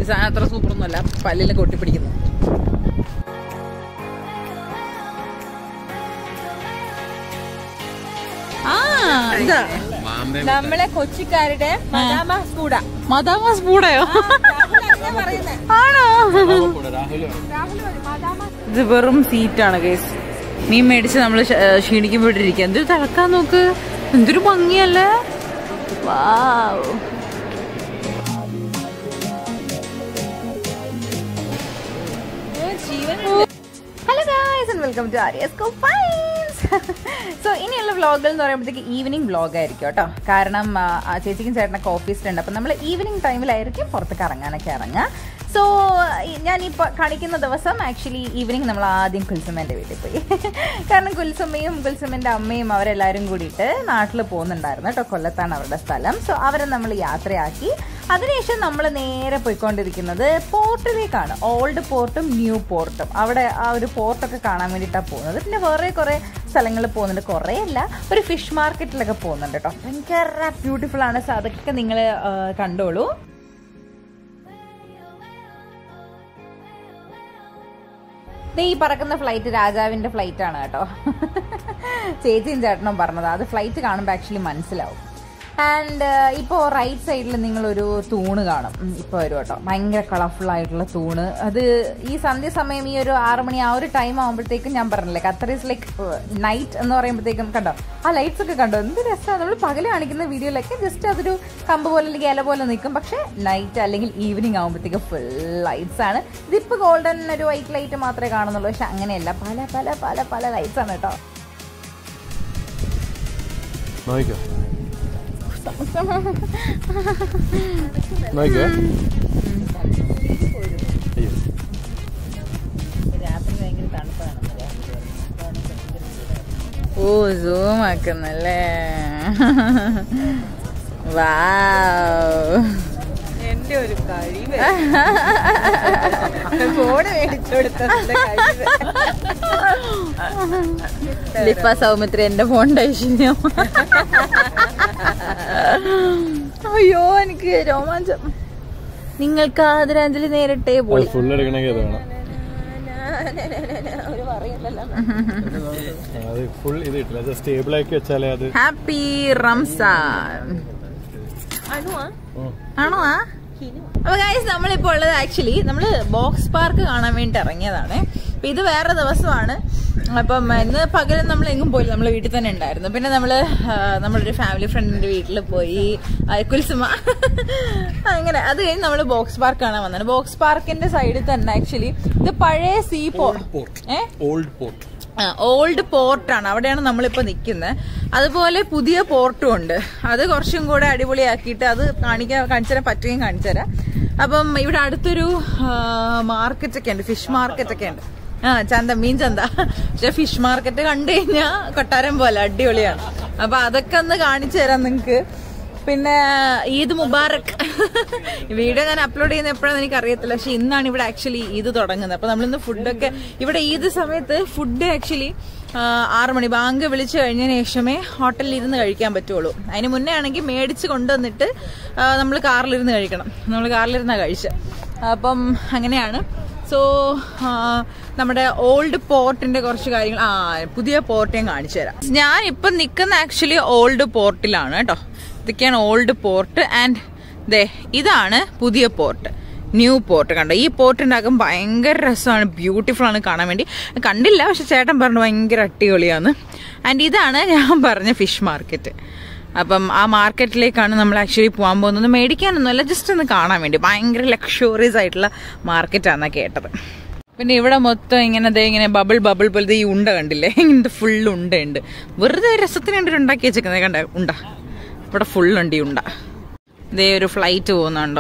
സാധനം അത്ര സൂപ്പറൊന്നുമല്ല പല്ലിൽ കൊട്ടിപ്പിടിക്കുന്നു ആ ഇതാ നമ്മളെ കൊച്ചിക്കാരുടെ മദാമാസ് കൂടാ മദാമാസ് പൂടയോ ആണോ ഇത് വെറും സീറ്റാണ് കേസ് മീൻ മേടിച്ച് നമ്മൾ ക്ഷീണിക്കുമ്പോഴിരിക്കുക എന്തൊരു തിളക്കാൻ നോക്ക് എന്തൊരു ഭംഗിയല്ലേ wow hello guys and welcome to ആര്യസ് ഫൈൻസ് സോ ഇനിയുള്ള വ്ളോഗുകൾ എന്ന് പറയുമ്പോഴത്തേക്ക് ഈവനിങ് വ്ളോഗ് ആയിരിക്കും കേട്ടോ കാരണം ആ, ആ ചേച്ചിക്കും ചേട്ടനൊക്കെ ഓഫീസിലുണ്ട് അപ്പം നമ്മൾ ഈവനിങ് ടൈമിലായിരിക്കും പുറത്തേക്ക് ഇറങ്ങാനൊക്കെ ഇറങ്ങുക സോ ഞാൻ ഇപ്പോൾ കാണിക്കുന്ന ദിവസം ആക്ച്വലി ഈവനിങ് നമ്മൾ ആദ്യം കുൽസുമ്മേൻ്റെ വീട്ടിൽ പോയി കാരണം കുൽസുമ്മയും കുൽസുമ്മൻ്റെ അമ്മയും അവരെല്ലാവരും കൂടിയിട്ട് നാട്ടിൽ പോകുന്നുണ്ടായിരുന്നു കേട്ടോ കൊല്ലത്താണ് അവരുടെ സ്ഥലം സോ അവരെ നമ്മൾ യാത്രയാക്കി അതിനുശേഷം നമ്മൾ നേരെ പോയിക്കൊണ്ടിരിക്കുന്നത് പോർട്ടിലേക്കാണ് ഓൾഡ് പോർട്ടും ന്യൂ പോർട്ടും അവിടെ ആ ഒരു പോർട്ടൊക്കെ കാണാൻ വേണ്ടിയിട്ടാണ് പോകുന്നത് പിന്നെ വേറെ കുറേ സ്ഥലങ്ങളിൽ പോകുന്നുണ്ട് കുറേ അല്ല ഒരു ഫിഷ് മാർക്കറ്റിലൊക്കെ പോകുന്നുണ്ട് കേട്ടോ ഭയങ്കര ബ്യൂട്ടിഫുൾ ആണ് സോ അതൊക്കെ നിങ്ങൾ കണ്ടോളൂ ദേ ഈ പറക്കുന്ന ഫ്ലൈറ്റ് രാജാവിന്റെ ഫ്ലൈറ്റ് ആണ് കേട്ടോ ചേച്ചിയും ചേട്ടനും പറഞ്ഞത് അത് ഫ്ലൈറ്റ് കാണുമ്പോൾ ആക്ച്വലി മനസ്സിലാവും ആൻഡ് ഇപ്പോൾ റൈറ്റ് സൈഡിൽ നിങ്ങളൊരു തൂണ് കാണും ഉം, ഇപ്പോൾ വരും കേട്ടോ ഭയങ്കര കളർഫുൾ ആയിട്ടുള്ള തൂണ് അത് ഈ സന്ധ്യ സമയം ഈ ഒരു ആറ് മണി ആ ഒരു ടൈം ആകുമ്പോഴത്തേക്കും ഞാൻ പറഞ്ഞില്ലേ ഖത്തർ ഈസ് ലൈക്ക് നൈറ്റ് എന്ന് പറയുമ്പോഴത്തേക്കും കണ്ടോ ആ ലൈറ്റ്സ് ഒക്കെ കണ്ടോ എന്ത് രസമാണ് നമ്മൾ പകല് കാണിക്കുന്ന വീഡിയോയിലൊക്കെ ജസ്റ്റ് അതൊരു കമ്പ് പോലെ അല്ലെങ്കിൽ ഇല പോലെ നിൽക്കും പക്ഷേ നൈറ്റ് അല്ലെങ്കിൽ ഈവനിങ് ആകുമ്പോഴത്തേക്കും ഫുൾ ലൈറ്റ്സ് ആണ് ഇതിപ്പോൾ ഗോൾഡൻ ഒരു വൈറ്റ് ലൈറ്റ് മാത്രമേ കാണുന്നുള്ളൂ പക്ഷെ അങ്ങനെയല്ല പല പല പല പല ലൈറ്റ്സ് ആണ് കേട്ടോ നോക്കിക്കോ നോക്കിക്കോ അയ്യോ ഓ സൂം ആക്കുന്നല്ലേ വാവ് എന്റെ ഒരു കഴിവ് ഫോണ് മേടിച്ചു കൊടുത്തതിന്റെ കഴിവ് ലിഫ സൗമിത്രി എന്റെ ഫോണിന്റെ ഐശ്വര്യം അയ്യോ എനിക്ക് രോമാഞ്ചം നിങ്ങൾക്ക് ആദരാഞ്ജലി നേരിട്ടേ പോയി ഫുൾ എടുക്കണമെങ്കിൽ അത് വേണം അത് ഫുൾ ഇത് കിട്ടില്ല അത് സ്റ്റേബിൾ ആക്കി വെച്ചാലേ അത് ഹാപ്പി റംസാൻ ഉം. ആണോ ആ അപ്പൊ ഗൈസ് നമ്മളിപ്പോ ഉള്ളത് ആക്ച്വലി നമ്മള് ബോക്സ് പാർക്ക് കാണാൻ വേണ്ടി ഇറങ്ങിയതാണ് അപ്പൊ ഇത് വേറെ ദിവസമാണ് അപ്പം ഇന്ന് പകരം നമ്മൾ എങ്ങും പോയില്ല നമ്മൾ വീട്ടിൽ തന്നെ ഉണ്ടായിരുന്നു പിന്നെ നമ്മള് ആ, നമ്മളൊരു ഫാമിലി ഫ്രണ്ടിന്റെ വീട്ടിൽ പോയി ആ, കുൽസുമ അങ്ങനെ അത് കഴിഞ്ഞ് നമ്മൾ ബോക്സ് പാർക്ക് കാണാൻ വന്നത് ബോക്സ് പാർക്കിന്റെ സൈഡിൽ തന്നെ ആക്ച്വലി ഇത് പഴയ sea port a old port old പോർട്ടാണ് അവിടെയാണ് നമ്മളിപ്പോൾ നിൽക്കുന്നത് അതുപോലെ പുതിയ പോർട്ടും ഉണ്ട് അത് കുറച്ചും കൂടെ അടിപൊളിയാക്കിയിട്ട് അത് കാണിക്കാൻ കാണിച്ചു തരാൻ പറ്റുകയും കാണിച്ചു തരാം അപ്പം ഇവിടെ അടുത്തൊരു മാർക്കറ്റ് ഒക്കെ ഉണ്ട് ഫിഷ് മാർക്കറ്റ് ഒക്കെ ഉണ്ട് ആ ചന്ത മീൻ ചന്ത പക്ഷെ ഫിഷ് മാർക്കറ്റ് കണ്ടു കഴിഞ്ഞാൽ കൊട്ടാരം പോലെ അടിപൊളിയാണ് അപ്പൊ അതൊക്കെ ഒന്ന് കാണിച്ചു തരാം നിങ്ങക്ക് പിന്നെ ഈദ് മുബാറക് വീഡിയോ ഞാൻ അപ്ലോഡ് ചെയ്യുന്ന എപ്പോഴാണെന്ന് എനിക്ക് അറിയത്തില്ല പക്ഷെ ഇന്നാണ് ഇവിടെ ആക്ച്വലി ഈദ് തുടങ്ങുന്നത് അപ്പൊ നമ്മളിന്ന് ഫുഡൊക്കെ ഇവിടെ ഈദ് സമയത്ത് ഫുഡ് ആക്ച്വലി ആറ് മണി ബാങ്ക് വിളിച്ചു കഴിഞ്ഞതിന് ശേഷമേ ഹോട്ടലിൽ ഇരുന്ന് കഴിക്കാൻ പറ്റുള്ളൂ അതിന് മുന്നേ ആണെങ്കിൽ മേടിച്ച് കൊണ്ടുവന്നിട്ട് നമ്മൾ കാറിലിരുന്ന് കഴിക്കണം നമ്മൾ കാറിലിരുന്നാണ് കഴിച്ചത് അപ്പം അങ്ങനെയാണ് സോ നമ്മുടെ ഓൾഡ് പോർട്ടിന്റെ കുറച്ച് കാര്യങ്ങൾ ആ പുതിയ പോർട്ട് ഞാൻ കാണിച്ചു തരാം ഞാൻ ഇപ്പം നിൽക്കുന്ന ആക്ച്വലി ഓൾഡ് പോർട്ടിലാണ് കേട്ടോ ഇതൊക്കെയാണ് ഓൾഡ് പോർട്ട് ആൻഡ് ദേ ഇതാണ് പുതിയ പോർട്ട് ന്യൂ പോർട്ട് കണ്ടോ ഈ പോർട്ടിൻ്റെ അകം ഭയങ്കര രസമാണ് ബ്യൂട്ടിഫുൾ ആണ് കാണാൻ വേണ്ടി കണ്ടില്ല പക്ഷെ ചേട്ടൻ പറഞ്ഞു ഭയങ്കര അടിപൊളിയാണ് ആൻഡ് ഇതാണ് ഞാൻ പറഞ്ഞ ഫിഷ് മാർക്കറ്റ് അപ്പം ആ മാർക്കറ്റിലേക്കാണ് നമ്മൾ ആക്ച്വലി പോകാൻ പോകുന്നത് മേടിക്കാനൊന്നുമല്ല ജസ്റ്റ് ഒന്ന് കാണാൻ വേണ്ടി ഭയങ്കര ലക്ഷറിയസ് ആയിട്ടുള്ള മാർക്കറ്റാണെന്നാണ് കേട്ടത് പിന്നെ ഇവിടെ മൊത്തം ഇങ്ങനെ ദേ ഇങ്ങനെ ബബിൾ ബബിൾ പോലത്തെ ഈ ഉണ്ട കണ്ടില്ലേ ഇങ്ങനത്തെ ഫുൾ ഉണ്ടയുണ്ട് വെറുതെ രസത്തിന് വേണ്ടി ഉണ്ടാക്കി വെച്ചേക്കുന്നത് കണ്ട ഉണ്ട ഇവിടെ ഫുൾ ഉണ്ട് ഈ ഉണ്ട ഇതേ ഒരു ഫ്ലൈറ്റ് പോകുന്നുണ്ടോ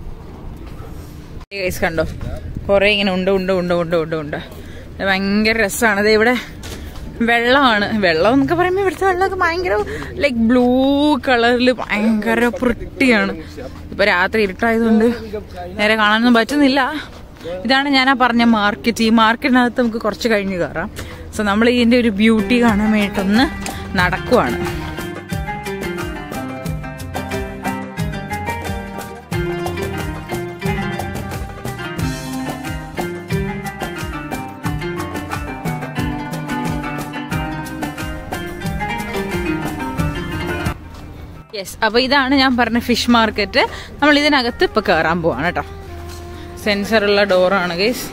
ഗൈസ് കണ്ടോ കുറെ ഇങ്ങനെ ഉണ്ട് ഉണ്ട് ഉണ്ട് ഉണ്ട് ഉണ്ട് ഉണ്ട് ഇത് ഭയങ്കര രസമാണ് ഇത് ഇവിടെ വെള്ളമാണ് വെള്ളം എന്നൊക്കെ പറയുമ്പോൾ ഇവിടുത്തെ വെള്ളമൊക്കെ ഭയങ്കര ലൈക്ക് ബ്ലൂ കളറിൽ ഭയങ്കര വൃത്തിയാണ് ഇപ്പൊ രാത്രി ഇരുട്ടായതുകൊണ്ട് നേരെ കാണാനൊന്നും പറ്റുന്നില്ല ഇതാണ് ഞാൻ ആ പറഞ്ഞ മാർക്കറ്റ് ഈ മാർക്കറ്റിനകത്ത് നമുക്ക് കുറച്ച് കഴിഞ്ഞ് കയറാം സോ നമ്മൾ ഇതിന്റെ ഒരു ബ്യൂട്ടി കാണാൻ വേണ്ടിയിട്ടൊന്ന് നടക്കുവാണ് യെസ് അപ്പൊ ഇതാണ് ഞാൻ പറഞ്ഞ ഫിഷ് മാർക്കറ്റ് നമ്മൾ ഇതിനകത്ത് ഇപ്പൊ കയറാൻ പോവാണ് കേട്ടോ സെൻസർ ഉള്ള ഡോറാണ് ഗൈസ്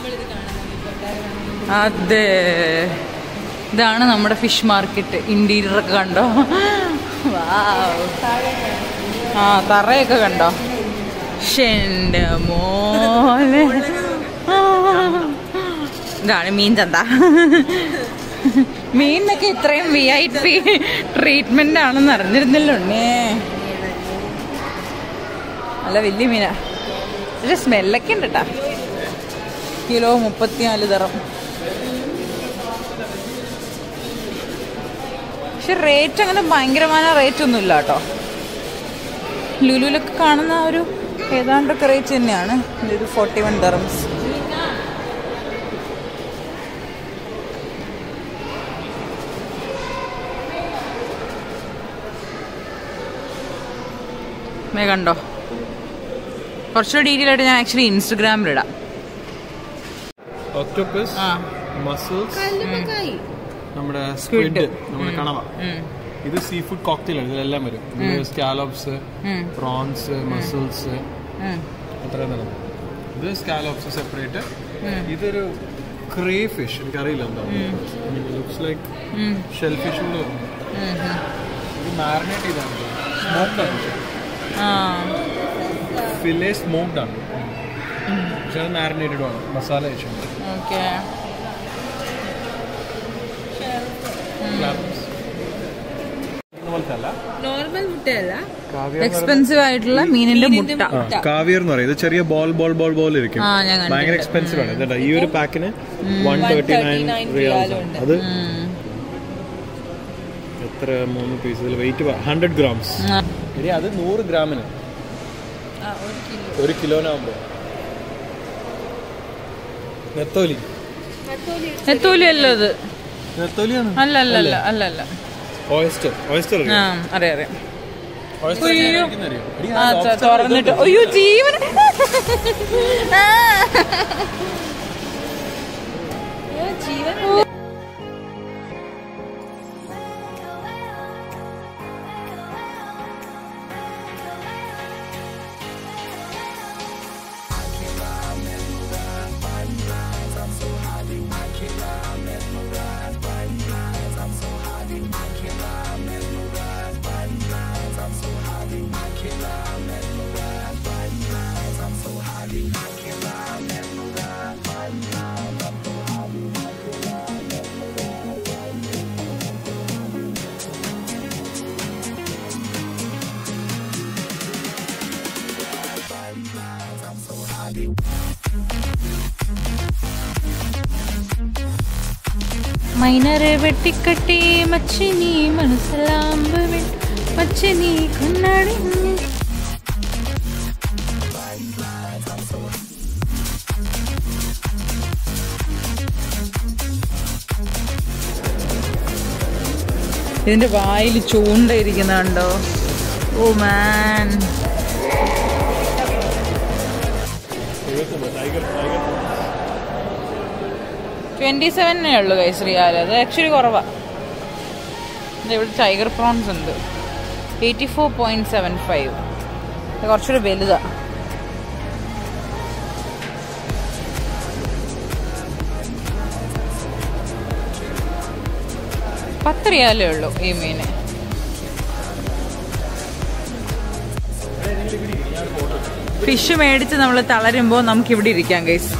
അതെ ഇതാണ് നമ്മുടെ ഫിഷ് മാർക്കറ്റ് ഇന്റീരിയർ ഒക്കെ കണ്ടോ വാവ്. ആ തറയൊക്കെ കണ്ടോ ഷെന്റെ മോനെ ആ. ഇതാണ് മീൻ ചന്ത മീനിനൊക്കെ ഇത്രയും വി ഐ പി ട്രീറ്റ്മെന്റ് ആണെന്ന് അറിഞ്ഞിരുന്നല്ലോ ഉണ്ണേ നല്ല വലിയ മീനാ പക്ഷെ സ്മെല്ലൊക്കെ ഉണ്ട് കേട്ടാ കിലോ മുപ്പത്തിനാല് തരം പക്ഷെ റേറ്റ് അങ്ങനെ ഭയങ്കരമായ റേറ്റ് ഒന്നും ഇല്ല കേട്ടോ ലുലുലൊക്കെ കാണുന്ന ആ ഒരു ഏതാണ്ടൊക്കെ റേറ്റ് തന്നെയാണ് ഇതൊരു ഫോർട്ടി വൺ ദറംസ് മേ കണ്ടോ കുറച്ചുകൂടെ ഡീറ്റെയിൽ ആയിട്ട് ഞാൻ ആക്ച്വലി ഇൻസ്റ്റഗ്രാമിൽ ഇടാം ഒക്ടോപ്പസ് ആ മസിൽസ് കല്ലുമ്മക്കായി നമ്മുടെ Squid. സ്ക്വിഡ് നമ്മുടെ കണവ ഉം. ഇത് സീ ഫുഡ് കോക്ടെയിൽ ആണ് ഇതിലെല്ലാം വരും ഇതില് സ്കാലോപ്സ് ഉം. പ്രോൺസ് മസിൽസ് ഉം. അത്രയും തന്നെ ഇത് സ്കാലോപ്സ് സെപ്പറേറ്റ് ഉം. ഇതൊരു ക്രേ ഫിഷ് എനിക്കറിയില്ല എന്താ ലുക്സ് ലൈക്ക് ഉം. ഷെൽ ഫിഷ് കൊണ്ട് ഉം. ഉം. ഇത് മാരിനേറ്റ് ചെയ്താണ് സ്മോക്ഡ് ആണ് ആ ഫിലെ സ്മോക്ഡ് ആണ് പക്ഷെ അത് മാരിനേറ്റഡ് ആണ് മസാല വെച്ചിട്ടുണ്ട് ഓക്കെ പോലത്തെ അല്ല നോർമൽ മുട്ടയല്ല എക്സ്പെൻസീവ് ആയിട്ടുള്ള മീനിന്റെ മുട്ട കാവിയർ എന്ന് പറയും ഇത് ചെറിയ ബോൾ ബോൾ ബോൾ ബോൾ ഇരിക്കും ആ, ഞാൻ കണ്ടിട്ടുണ്ട്. ഭയങ്കര എക്സ്പെൻസീവ് ആണ് ഇതേണ്ട ഈ ഒരു പാക്കിന് വൺ തേർട്ടി നയൻ റിയാൽസ് അത് ഉം. എത്ര മൂന്ന് പീസ് ഇതിൽ വെയിറ്റ് ഹൺഡ്രഡ് ഗ്രാംസ് ആ. എടി അത് നൂറ് ഗ്രാമിന് ഒരു കിലോനാകുമ്പോ നെത്തോലി എത്തൂലല്ലോ ഇത് നെത്തോലിയാണ് അല്ല അല്ല അല്ല അല്ല അല്ല ഓയസ്റ്റർ ഓയസ്റ്റർ ആ അറിയാം അറിയാം ഓയസ്റ്റർ അയ്യോ. ആ ത- തുറന്നിട്ട് അയ്യോ ജീവൻ ആ. മൈനറെ വെട്ടിക്കട്ടി മച്ചിനി മനസ്സിലാമ്പ് മച്ചിനി കണ്ണാടി ഇതിന്റെ വായിൽ ചൂണ്ട ഇരിക്കുന്നുണ്ടോ ഓ മാൻ ട്വന്റി സെവനേ ഉള്ളൂ കൈസ് റിയാൽ അത് ആക്ച്വലി കുറവാ ഇത് ഇവിടെ ടൈഗർ പ്രോൺസ് ഉണ്ട് eighty four point seven five കുറച്ചുകൂടി വലുതാ പത്ത് റിയാലേ ഉള്ളൂ ഈ മീന് ഫിഷ് മേടിച്ച് നമ്മൾ തളരുമ്പോൾ നമുക്ക് ഇവിടെ ഇരിക്കാം ഗൈസ്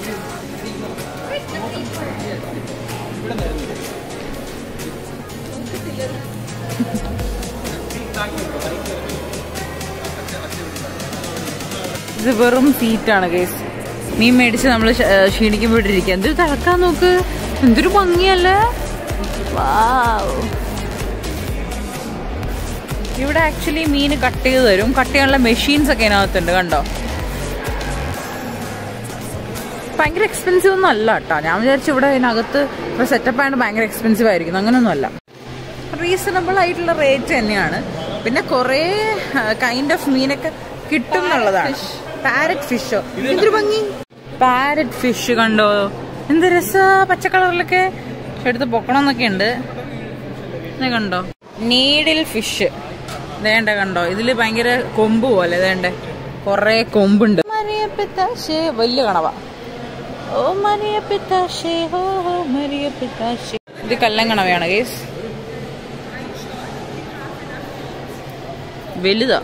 ഇത് വെറും സീറ്റാണ് ഗൈസ് മീൻ മേടിച്ച് നമ്മൾ ക്ഷീണിക്കുമ്പോൾ ഇവിടെ ഇരിക്കുക എന്തൊരു തിളക്കാൻ നോക്ക് എന്തൊരു ഭംഗിയല്ലേ വാവ് ഇവിടെ ആക്ച്വലി മീൻ കട്ട് ചെയ്ത് തരും കട്ട് ചെയ്യാനുള്ള മെഷീൻസ് ഒക്കെ ഇതിനകത്തുണ്ട് കണ്ടോ ഭയങ്കര എക്സ്പെൻസീവ് ഒന്നും അല്ല കേട്ടോ ഞാൻ വിചാരിച്ചു ഇവിടെ ഇതിനകത്ത് ഇവിടെ സെറ്റപ്പ് ആയിട്ട് ഭയങ്കര എക്സ്പെൻസീവ് ആയിരിക്കും അങ്ങനെയൊന്നും അല്ല റീസണബിൾ ആയിട്ടുള്ള റേറ്റ് തന്നെയാണ് പിന്നെ കുറേ കൈൻഡ് ഓഫ് മീനൊക്കെ കിട്ടും എന്നുള്ളതാണ് പാരറ്റ് ഫിഷോ എന്തൊരു ഭംഗി പാരറ്റ് ഫിഷ് കണ്ടോ എന്ത് രസ പച്ച കളറിലൊക്കെ എടുത്ത് പൊക്കണമെന്നൊക്കെ ഉണ്ട് ഇത് കണ്ടോ നീഡിൽ ഫിഷ് വേണ്ട കണ്ടോ ഇതില് ഭയങ്കര കൊമ്പ് പോലെ വേണ്ടേ കൊറേ കൊമ്പുണ്ട് മരിയ പിത്താശേ വലിയ കണവ ഓ മരിയ പിത്താശേ ഹോ ഹോ മരിയ പിത്താശേ ഇത് കല്ലൻ കണവയാണ് കേസ് വലുതാ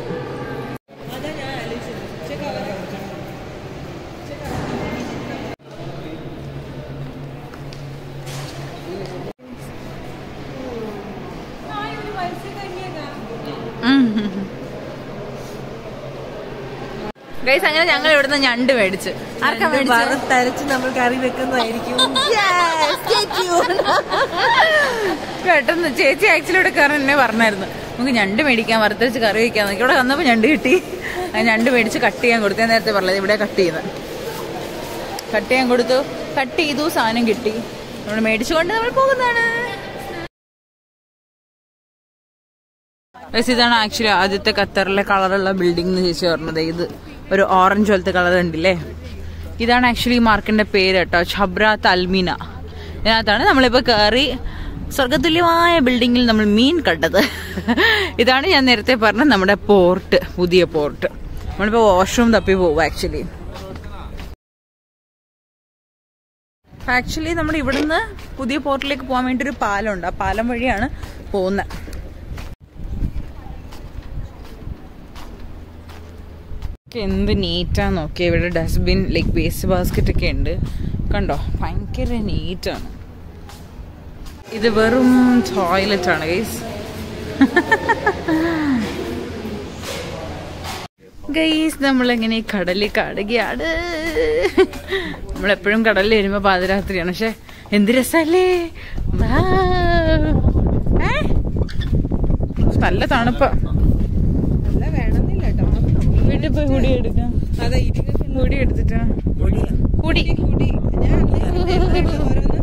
ഗൈസ് അങ്ങനെ ഞങ്ങൾ ഇവിടുന്ന് ഞണ്ട് മേടിച്ച് ആർക്കാ മേടിച്ചത് വറുത്തരച്ച് നമ്മൾ കറി വെക്കുന്നതായിരിക്കും പെട്ടെന്ന് ചേച്ചി ആക്ച്വലി ഇവിടെ കയറാൻ എന്നെ പറഞ്ഞായിരുന്നു നമുക്ക് ഞണ്ട് മേടിക്കാൻ വറുത്തരച്ച് കറി വെക്കാൻ നോക്കി ഇവിടെ വന്നപ്പോൾ ഞണ്ട് കിട്ടി ആ ഞണ്ട് മേടിച്ച് കട്ട് ചെയ്യാൻ കൊടുത്തു ഞാൻ നേരത്തെ പറഞ്ഞത് ഇവിടെ കട്ട് ചെയ്യുന്നത് കട്ട് ചെയ്യാൻ കൊടുത്തു കട്ട് ചെയ്തു സാധനം കിട്ടി നമ്മൾ മേടിച്ചുകൊണ്ട് നമ്മൾ പോകുന്നതാണ് ഗൈസ്, ഇതാണ് ആക്ച്വലി ആദ്യത്തെ ഖത്തറിലെ കളറുള്ള ബിൽഡിംഗ് എന്ന് ചേച്ചി പറഞ്ഞത് ഇത് ഒരു ഓറഞ്ച് പോലത്തെ കളർ ഉണ്ടല്ലേ ഇതാണ് ആക്ച്വലി ഈ മാർക്കിന്റെ പേര് കേട്ടോ ഛബ്ര തൽമീന ഇതിനകത്താണ് നമ്മളിപ്പോ കയറി സ്വർഗതുല്യമായ ബിൽഡിങ്ങിൽ നമ്മൾ മീൻ കണ്ടത് ഇതാണ് ഞാൻ നേരത്തെ പറഞ്ഞ നമ്മുടെ പോർട്ട് പുതിയ പോർട്ട് നമ്മളിപ്പോ വാഷ്റൂം തപ്പി പോകും ആക്ച്വലി ആക്ച്വലി നമ്മുടെ ഇവിടുന്ന് പുതിയ പോർട്ടിലേക്ക് പോകാൻ വേണ്ടി ഒരു പാലമുണ്ട് ആ പാലം വഴിയാണ് പോകുന്നത് എന്ത് നീറ്റാ നോക്കിയ ഇവിടെ ഡസ്റ്റ്ബിൻ ലൈക്ക് വേസ്റ്റ് ബാസ്ക്കറ്റ് ഒക്കെ ഉണ്ട് കണ്ടോ ഭയങ്കര നീറ്റാണ് ഇത് വെറും ടോയ്ലറ്റ് ആണ് ഗൈസ് ഗൈസ് നമ്മളെങ്ങനെ കടലിൽ കടകയാണ് നമ്മളെപ്പോഴും കടലിൽ വരുമ്പോ പാതിരാത്രിയാണ് പക്ഷെ എന്ത് രസല്ലേ നല്ല തണുപ്പ വേണമെന്നില്ല കേട്ടോ വീട്ടിൽ പോയി കുടി എടുക്കാം അതെ ഇരുന്ന് കുടി എടുത്തിട്ടാ കുടി കുടി ഞാൻ ഓരോന്ന്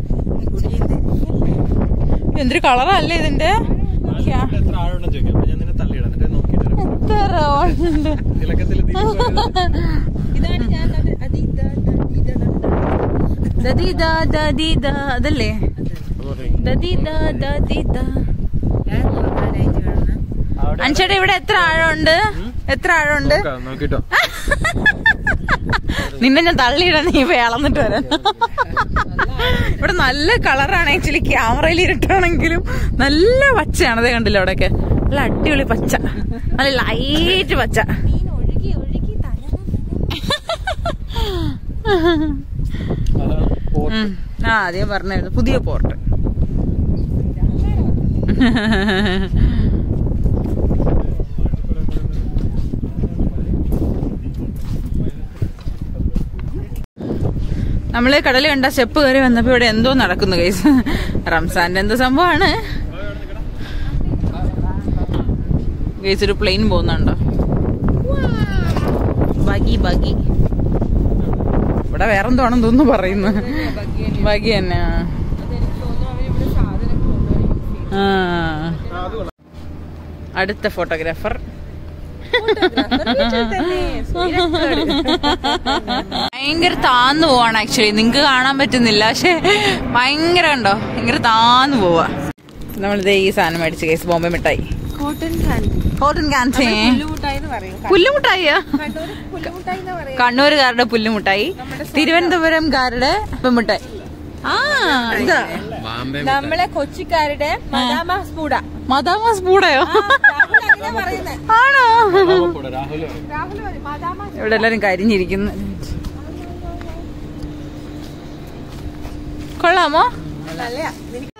എന്തൊരു കളറല്ലേ ഇതിന്റെ ക്യാ- എത്ര ആഴമുണ്ടെന്ന് ചോദിക്കാം അപ്പൊ ഞാൻ നിന്നെ തള്ളിയിടാം എന്നിട്ട് നോക്കിയിട്ട് വരാം. എത്ര ഉണ്ട് തിലക്കത്തിൽ ഇതാണ് ഞാൻ അത് അത് ഇതാ ഇതാ ഇതാ ദദീദാ ദദീദാ അതല്ലേ ദദീദാ ദദീദാ അഞ്ചേട്ടാ ഇവിടെ എത്ര ആഴമുണ്ട് എത്ര ആഴമുണ്ട് നോക്കിട്ടോ നിന്നെ ഞാൻ തള്ളിയിടാൻ നീ വേളന്നിട്ട് വരാൻ ഇവിടെ നല്ല കളറാണ് ആക്ച്വലി ക്യാമറയിൽ ഇരുട്ടാണെങ്കിലും നല്ല പച്ചയാണ് അതേ കണ്ടില്ല അവിടെയൊക്കെ നല്ല അടിപൊളി പച്ച നല്ല ലൈറ്റ് പച്ച ഒഴുകി ഒഴുകി അതാണ് പോർട്ട് ഉം. ആ ആദ്യം പറഞ്ഞായിരുന്നു പുതിയ പോർട്ട് നമ്മള് കടല് കണ്ട സ്റ്റെപ്പ് കയറി വന്നപ്പോ ഇവിടെ എന്തോ നടക്കുന്നു കേസ് റംസാന്റെ എന്തോ സംഭവമാണ് കേസ് ഒരു പ്ലെയിൻ പോകുന്നുണ്ടോ ബഗി ബഗി ഇവിടെ വേറെന്തോ ആണെന്ന് തോന്നുന്നു പറയുന്നു ബഗി തന്നെ ആ. ആ അടുത്ത ഫോട്ടോഗ്രാഫർ ഭയങ്കര താന്നു പോവാണ് ആക്ച്വലി നിങ്ങക്ക് കാണാൻ പറ്റുന്നില്ല പക്ഷെ ഭയങ്കര കണ്ടോ ഭയങ്കര താന്നു പോവാ നമ്മളിത് ഈ സാധനം മേടിച്ച കേസ് ബോംബെ മിഠായി കോട്ടൺ കാൻഡി കോട്ടൺ കാൻസേ പുല്ലുമുട്ടായി എന്ന് പറയും പുല്ലുമുട്ടായിയാ കണ്ണൂർ പുല്ലുമുട്ടായി എന്ന് പറയും കണ്ണൂരുകാരുടെ പുല്ലുമുട്ടായി തിരുവനന്തപുരംകാരുടെ മിഠായി ആ ഇതാ ബാംബെ നമ്മളെ കൊച്ചിക്കാരുടെ മദാമ സ്പൂഡ മദാമ സ്പൂടയോ അങ്ങനെ പറയുന്നത് ആണോ കൂടെ രാഹുൽ പറയും. രാഹുൽ പറയും മദാമ ഇവിടെ എല്ലാരും കരിഞ്ഞിരിക്കുന്നു കൊള്ളാമോ നല്ലയാ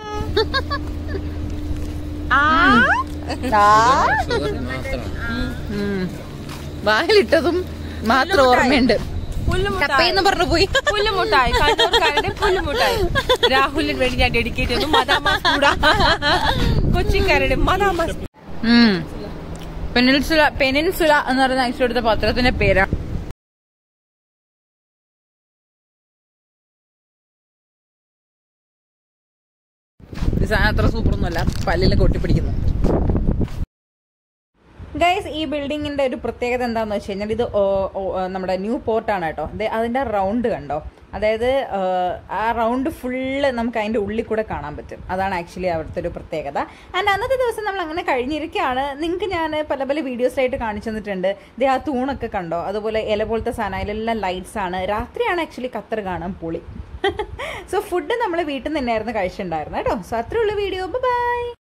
ഉം. വായിലിട്ടതും മാത്രം ഓർമ്മയുണ്ട് കപ്പയെന്ന് പറഞ്ഞു പോയി പുല്ലുമുട്ടായി കണ്ണൂർക്കാരുടെ പുല്ലുമുട്ടായി രാഹുലിന് വേണ്ടി ഞാൻ ഡെഡിക്കേറ്റ് ചെയ്തു മദാമ സ്പൂഡ കൊച്ചിക്കാരുടെ മദാമ ഉം. പെനിൻസുല പെനിൻസുല എന്ന് പറയുന്ന ഐസ് എടുത്ത പത്രത്തിന്റെ പേരാ ഈ സാധനം അത്ര സൂപ്പർ ഒന്നുമല്ല പല്ലിൽ കൊട്ടിപ്പിടിക്കുന്നു ഗൈസ് ഈ ബിൽഡിങ്ങിന്റെ ഒരു പ്രത്യേകത എന്താന്ന് വെച്ച് കഴിഞ്ഞാൽ ഇത് ഓ- ഓ- നമ്മുടെ ന്യൂ പോർട്ടാണ് കേട്ടോ ദേ അതിന്റെ റൗണ്ട് കണ്ടോ അതായത് ആ, ആ റൗണ്ട് ഫുള്ള് നമുക്ക് അതിന്റെ ഉള്ളിൽ കൂടെ കാണാൻ പറ്റും അതാണ് ആക്ച്വലി അവിടുത്തെ ഒരു പ്രത്യേകത ആൻഡ് അന്നത്തെ ദിവസം നമ്മൾ അങ്ങനെ കഴിഞ്ഞിരിക്കുകയാണ് നിങ്ങൾക്ക് ഞാൻ പല പല വീഡിയോസിലായിട്ട് കാണിച്ചു തന്നിട്ടുണ്ട് ദേ ആ തൂണൊക്കെ കണ്ടോ അതുപോലെ ഇല പോലത്തെ സാധനം അതിലെല്ലാം ലൈറ്റ്സ് ആണ് രാത്രിയാണ് ആക്ച്വലി ഖത്തർ കാണാൻ പൊളി സോ ഫുഡ് നമ്മൾ വീട്ടിൽ നിന്ന് തന്നെയായിരുന്നു കഴിച്ചിട്ടുണ്ടായിരുന്നത് കേട്ടോ സോ അത്രയുള്ള വീഡിയോ ബൈ